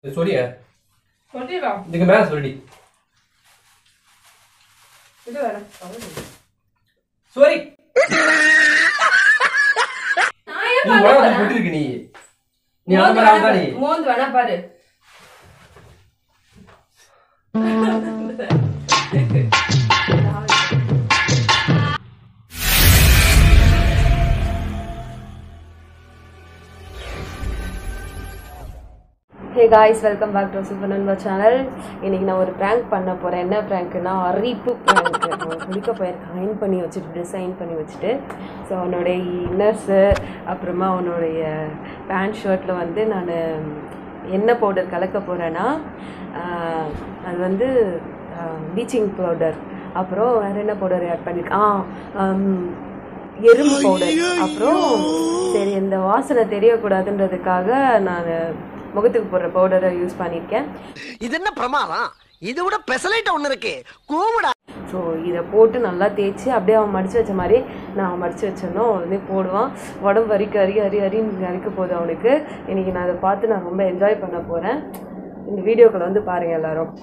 சொல்லிய சொல்லிடா இதுக்கு மேல சொல்லி இது வேற சோரி நான் ஏன் நீ பண்ண உலகத்தை போறேன்? போட்டிருக்கு நீ நீ மோந்து அந்த வேணா மாதிரி தான் நீ பாரு. மோந்து வேணா பாரு hey guys welcome back to super நண்பா சேனல் இன்னைக்கு நான் ஒரு ப்ராங்க் பண்ண போகிறேன் என்ன ப்ராங்க்னா அரிப்பு ப்ராங்க் அவன் குளிக்க போயிருக்கான் அயன் பண்ணி வச்சுட்டு ட்ரெஸ் அயன் பண்ணி வச்சுட்டு ஸோ அவனுடைய இன்னர்ஸு அப்புறமா அவனுடைய பேண்ட் ஷர்ட்டில் வந்து நான் என்ன பவுடர் கலக்க போகிறேன்னா அது வந்து ப்ளீச்சிங் பவுடர் அப்புறம் வேறு என்ன பவுடர் ஆட் பண்ணியிருக்கேன் ஆ ஆம், எறும்பு பவுடர் அப்புறம் சரி இந்த வாசனை தெரியக்கூடாதுன்றதுக்காக நான் முகத்துக்கு போடுற பவுடரை யூஸ் பண்ணியிருக்கேன் இது என்ன பிரமாதம் இது விட பெசலைட் ஒண்ணு இருக்கு கூமுடா ஸோ இதை போட்டு நல்லா தேய்ச்சி அப்படியே அவன் மடித்து வச்ச மாதிரி நான் மடித்து வச்சேனோ உடனே போடுவான் உடம்பு அரிக்க அரி அரி அரின்னு அரிக்க போகுது அவனுக்கு இன்னைக்கு நான் அதை பார்த்து நான் ரொம்ப என்ஜாய் பண்ண போகிறேன் இந்த வீடியோக்களை வந்து பாருங்கள் எல்லாரும்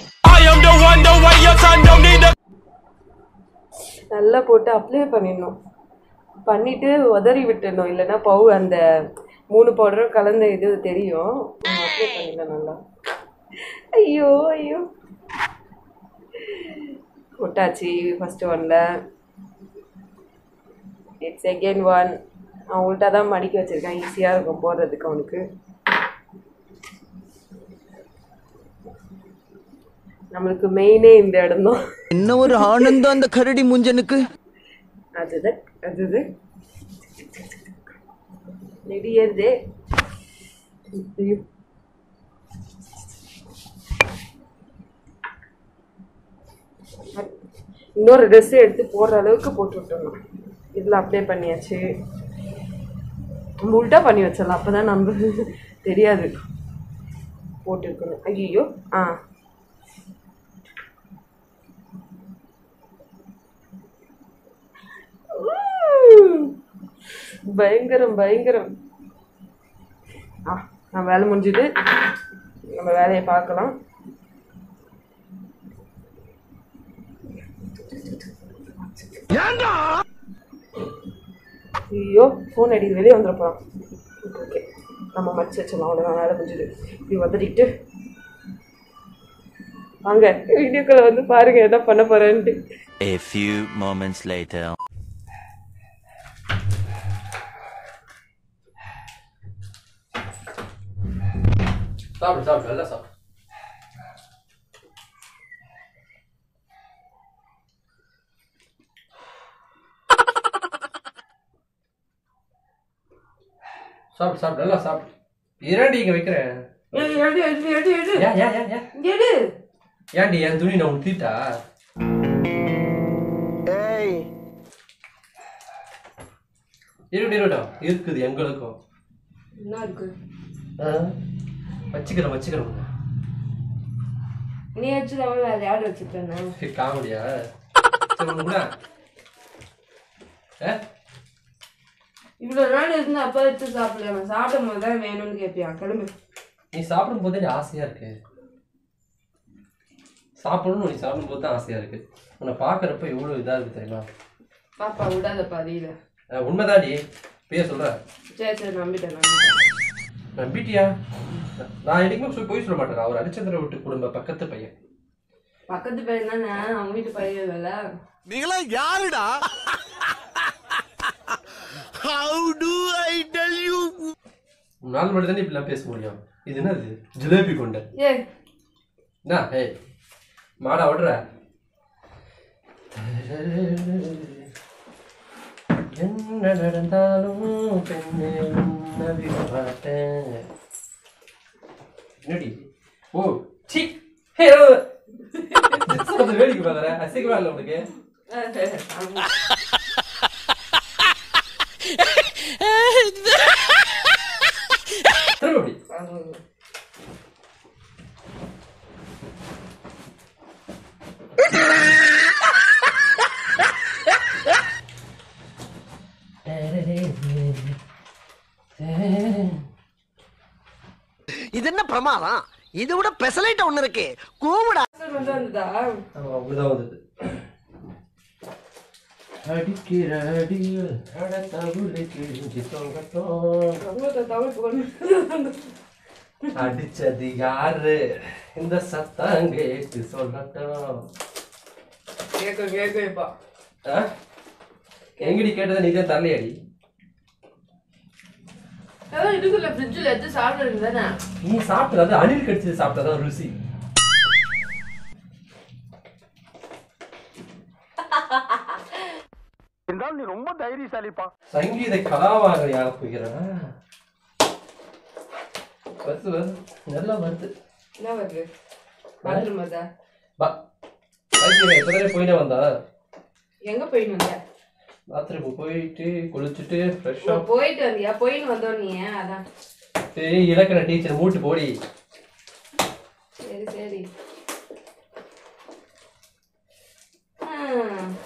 நல்லா போட்டு அப்ளை பண்ணிடணும் பண்ணிட்டு உதறி விட்டுடணும் இல்லைன்னா பவு அந்த மூணு பவுடரும் கலந்த இது தெரியும் அப்ளை பண்ணிடலாம் நல்லா ஐயோ ஐயோ போட்டாச்சு ஃபர்ஸ்ட் ஒன்ல இட்ஸ் செகண்ட் ஒன் அவன் உள்ட்டா தான் மடிக்க வச்சிருக்கான் ஈஸியாக இருக்கும் போடுறதுக்கு அவனுக்கு நம்மளுக்கு மெயினே இந்த இடம் தான் என்ன ஒரு ஆனந்தம் அந்த கரடி முஞ்சனுக்கு அதுது அதுது நெடி ஏறுதே ஐயோ. இன்னொரு ட்ரெஸ் எடுத்து போடுற அளவுக்கு போட்டு விட்டுறணும் இதில் அப்ளை பண்ணியாச்சு நம்ம உல்ட்டா பண்ணி வச்சிடலாம் அப்போ தான் நம்ம தெரியாது போட்டுருக்கணும் ஐயோ ஆ பயங்கரம் பயங்கரம் ஆ நான் வேலை முடிஞ்சுது நம்ம வேலையை பார்க்கலாம் ஐயோ ஃபோன் அடி வெளியே வந்துட போகிறான் ஓகே நம்ம மடிச்சு வச்சிடலாம் அவ்வளோதான் வேலை முடிஞ்சுது இப்படி வந்துட்டு வாங்க வீடியோக்குள்ள வந்து பாருங்க என்ன பண்ண போறேன்ட்டு A few moments later. சாப்பிடு சாப்பிடு நல்லா சாப்பிடு சாப்பிடு சாப்பிடு நல்லா சாப்பிடு இரண்டி இங்க வைக்கிறேன் எடு எடு எடு எடு ஏன் ஏன் ஏன் ஏன் எடு ஏன்டி என் துணி நான் உனக்கு தீட்டா ஏய் இருக்கட்டும் இருக்கட்டும் இருக்குது எங்களுக்கும் என்ன இருக்கு ஆ? வச்சுக்கிறேன் வச்சுக்கிறேன் நீ வச்சுதான் வேற யார் வச்சுட்டேன் காமெடியா சரி ஒன்று கூட ஆ இவ்வளவு நாள் இருந்து அப்பா வச்சு சாப்பிடல சாப்பிடும் போது தான் வேணும்னு கேட்பியா கிளம்பு நீ சாப்பிடும் போதே நீ ஆசையா இருக்கு சாப்பிடணும் நீ சாப்பிடும் போது தான் ஆசையா இருக்கு உன்னை பார்க்கறப்ப எவ்வளவு இதா இருக்கு தெரியுமா பாப்பா விடாதப்பா அதில அஹ் உண்மைதான்டி பேர் சொல்றேன் சரி சரி நம்பிட்டேன் நம்பிட்டேன் நம்பிட்டியா நான் என்னைக்குமே போய் போய் சொல்ல மாட்டேன் அவர் ஹரிச்சந்திர வீட்டு குடும்ப பக்கத்து பையன் பக்கத்து பையன் தானே அவங்க வீட்டு பையன் இல்லைல்ல நீங்களா யாருடா how to I tell you நாலு மணி தானே இப்படிலாம் பேச முடியும் இது என்னது ஜிலேபி கொண்ட ஏ என்ன ஏய் மாடா ஓடுற என்ன நடந்தாலும் பெண்ணே உன்னை விட மாட்டேன் என்னடி ஓ சி ஹே வேடிக்கை பார்க்குற அசிங்கமா இல்லை உனக்கு திரும்ப அப்படி இது என்ன பிரமாதம் இதை விட பெசலைட் ஒண்ணு இருக்கு கூவுடா வந்து வந்ததா ஆமா, அப்படிதான் வந்தது அடிக்கிற அடியில் அடத்தவுளை கிழிஞ்சு தொங்கட்டும். தமிழ் தமிழ் புகழ் அடிச்சது யாரு இந்த சத்தம் கேட்டு சொல்லட்டும் கேட்கும் கேட்கும் இப்போ ஆ? எங்கடி கேட்டதை நீ தான் தரலையாடி அதான் இதுக்குள்ள ஃப்ரிட்ஜில் எடுத்து சாப்பிடுறது தானே நீ சாப்பிட்டது அது அணில் கடிச்சது சாப்பிட்டதான் ருசி இருந்தாலும் நீ ரொம்ப தைரியசாலிப்பா சங்கீத கலாவாக யார போகிறா வருது வருது நல்லா வருது என்ன வருது பாத்ரூம் வருதா பா வைக்கிறேன் இப்போதானே போயினே வந்தா எங்க போயின்னு வந்த பாத்ரூம் போயிட்டு குளிச்சுட்டு ஓ, ஃப்ரெஷ்ஷாக போயிட்டு வந்தியா போயின்னு வந்தோம் நீ அதான் இலக்கண டீச்சர் மூட்டு போடி சரி சரி ஹம்.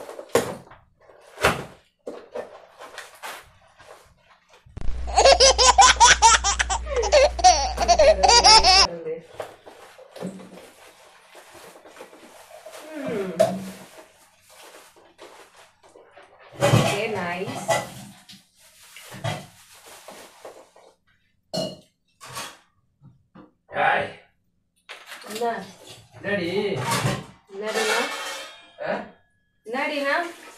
Hmm. Okay, nice. ஏய், என்ன என்னடி என்னடினா ஆ? என்னடினா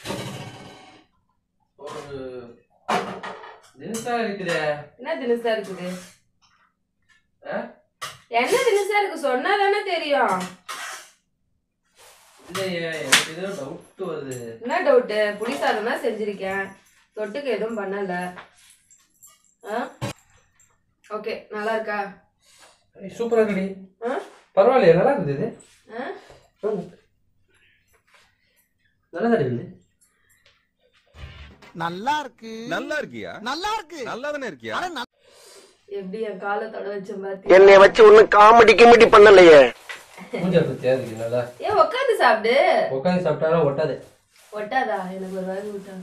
ஒரு தினசா இருக்குதே என்ன தினசா இருக்குது ஆ? என்ன தினசா இருக்கு சொன்னா தானே தெரியும் இல்லையே எனக்கு ஏதோ டவுட் வருது என்ன டவுட்டு புளி சாதம் தான் செஞ்சிருக்கேன் தொட்டுக்கு எதுவும் பண்ணல ஆ ஓகே நல்லா இருக்கா ஏய், சூப்பரா இருக்குடி ஆ பரவாயில்லையே நல்லா இருக்குது இது ஆ ம். நல்லா தான் இருக்குது நல்லா இருக்கு நல்லா இருக்கியா நல்லா இருக்கு நல்லா தானே இருக்கியா அட, நல்- எப்படி என் காலை தொட வச்ச பாத்தி என்னைய வச்சு ஒண்ணும் காமெடி கிமெடி பண்ணலையே பூஜை பத்தியா இருக்கு நல்லா ஏன் உட்காந்து சாப்பிடு உட்காந்து சாப்பிட்டாலும் ஒட்டாது ஒட்டாதா எனக்கு ஒரு வாங்கி விட்டா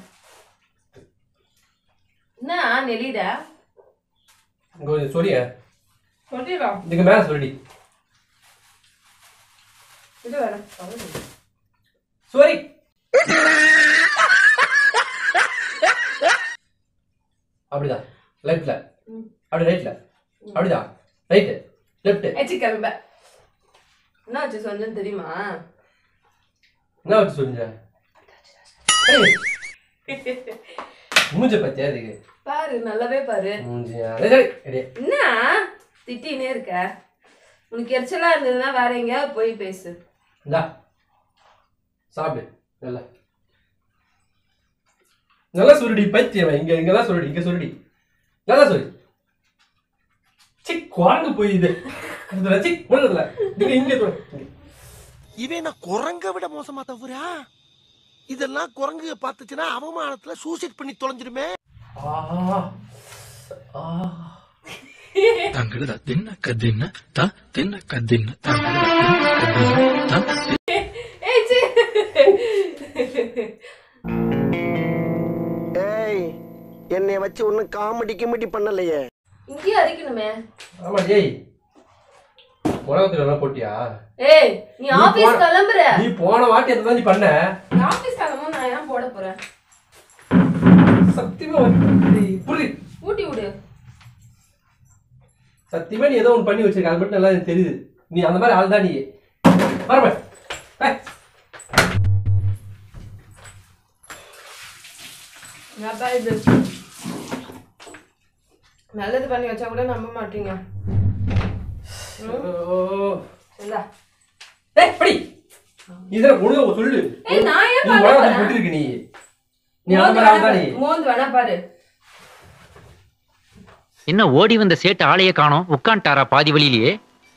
என்ன நெளிடா இங்க கொஞ்சம் சொல்லிய சொல்லிடலாம் இதுக்கு மேல சொல்லி இது வேணாம் அவ்வளவுதான். சாரி அப்படிதான் லெஃப்ட்ல ம். அப்படி ரைட்ல அப்படிதான் ரைட்டு லெஃப்ட் ஏச்சி கிளம்ப என்ன வச்சு சொன்னேன்னு தெரியுமா என்ன வச்சு சொல்லுங்க மூஞ்ச பத்தியா இதுக்கு பாரு நல்லாவே பாரு மூஞ்சி அதே சரி அப்படியே என்ன திட்டினே இருக்க உனக்கு எரிச்சலா இருந்ததுன்னா வேற எங்கேயாவது போய் பேசு இந்தா சாப்பிடு நல்லா நல்லா சொல்லுடி பைத்தியம் இங்க இங்கதான் சொல்லுடி இங்க சொல்லுடி நல்லா சொல்லு சி குரங்கு போய் இது இதுல சி ஒண்ணுல இங்க இங்க சொல்லு. இங்க. இவன் நான் குரங்க விட மோசமா தவிரா இதெல்லாம் குரங்கு பார்த்துச்சுன்னா அவமானத்துல சூசைட் பண்ணி தொலைஞ்சிருமே ஆ ஆ ತಂಗಡದ ದಿನ ಕದ್ದಿನ ತ ತಿನ್ನ ಕದ್ದಿನ ತಂಗಡದ ದಿನ ಕದ್ದಿನ ತ ஏய் சி ஏய் என்னைய வச்சு ஒண்ணும் காமெடி கிமெடி பண்ணலையே இங்கேயே அரிக்கணுமே ஆமா டேய் உலகத்துல எல்லாம் போட்டியா ஏய் நீ நீ ஆபீஸ் போன- கிளம்புற நீ போன வாட்டி அதை நீ பண்ண நீ ஆபீஸ் கிளம்பும் நான் ஏன் போட போறேன் சத்தியமா வந்து புரி ஊட்டி விடு சத்தியமா நீ ஏதோ ஒன்று பண்ணி வச்சிருக்க அது மட்டும் நல்லா எனக்கு தெரியுது நீ அந்த மாதிரி ஆள் தான் நீ வரமா என்னப்பா இது நல்லது பண்ணி வச்சா கூட நம்ப மாட்டீங்க இந்தா. ஏய் படி இதுல ஒழுங்கா சொல்லு ஏய், நான் ஏன் நீ பண்ண உலகத்துல போறேன்? போட்டிருக்க நீ நீ அந்த மோந்து மாதிரி ஆள் வேணா தான் நீ பாரு. மோந்து வேணா பாரு என்ன ஓடி வந்த சேட்டு ஆளையே காணோம் உட்காந்துட்டாரா பாதி வழியிலேயே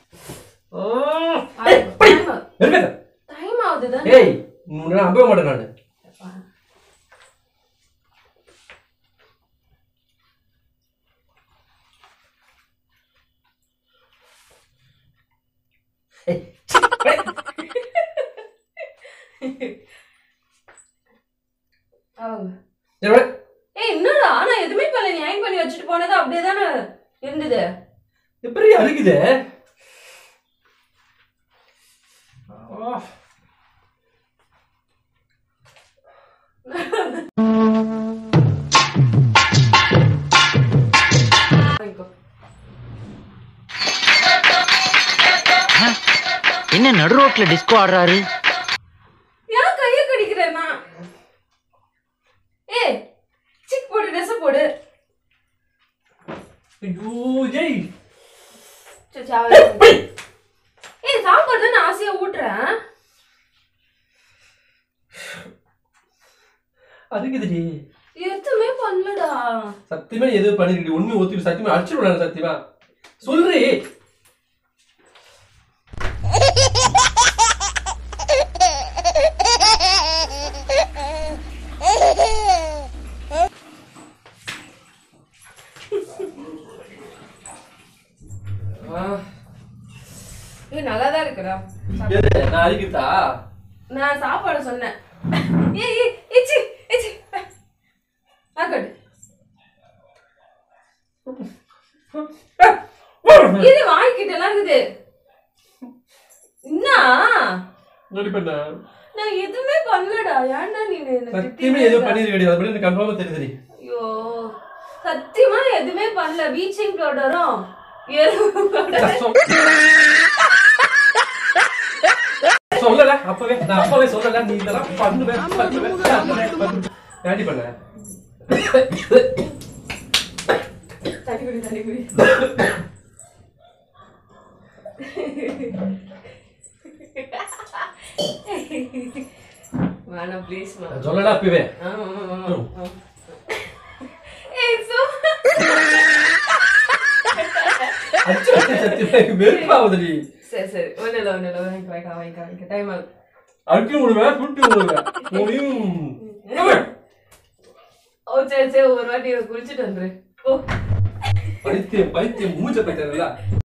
டைம் வெறுப்பேத்த டைம் ஆகுது தானே ஏய் உன்னை நம்பவே மாட்டேன் நான் அவங்க சரி விடு. ஏய் என்னடா நான் எதுவுமே பண்ணல நியாயம் பண்ணி வச்சுட்டு போனது அப்படியே தானே இருந்தது எப்படி அழுகுது என்ன நடு ரோட்ல டிஸ்கோ ஆடுறாரு ஏன் கையை கடிக்கிறேன்னா ஏ சிக் போடு ட்ரெஸ் போடு ஐயோ ஜெய் சரி, சாவடி. ஏய் சாப்பாடு தான் நான் ஆசையா ஊட்டுறேன் அதுக்கு இது எதுவுமே பண்ணலடா சத்தியமா நீ எதுவும் பண்ணிருக்கி உண்மை ஒத்துக்கு சத்தியமா அடிச்சிருவேன் சத்தியமா சொல்றி ஆ, ஏய் நல்லா தான் இருக்குடா எது? நான் அடிக்கிட்டா நான் சாப்பாடு சொன்னேன் ஏய் ஏய் இச்சி இச்சி ஆக்கட்டு இது வாங்கிக்கிட்டலாம் இருக்குது என்ன ரெடி பண்ண நான் எதுவுமே பண்ணலடா ஏன்டா நீ என்ன சத்தியமா எதுவும் பண்ணிருக்கடி அதை பத்தி எனக்கு கன்ஃபார்மா தெரியுது ஐயோ சத்தியமா நான் எதுவுமே பண்ணல பீச்சிங் பவுடரும் சொல்லல அப்பவே நான் அப்பவே சொல்லல நீ இதெல்லாம் பண்ணுவேன் பண்ணுவேன் பண்ணுவேன், பண்ணுவேன். ஏன்டி பண்ண தண்ணி குடி தண்ணி குடி வேணாம் ப்ளீஸ் நான் சொல்லல அப்பவே ஏய் சோ அடிச்சு வச்ச சத்தியமா எனக்கு வெறுப்பாகுதுடி சரி சரி ஒன்றும் இல்லை ஒன்றும் இல்லை வாங்கிக்க வாங்கிக்க வாங்கிக்க வாங்கிக்க டைம் ஆகுது அடிச்சு விடுவேன் சுட்டி விடுவேன் முடியும் ஓ சரி சரி ஒரு வாட்டி குளிச்சுட்டு வந்துரு ஓ பைத்தியம் பைத்தியம் மூஞ்ச பைத்தியம்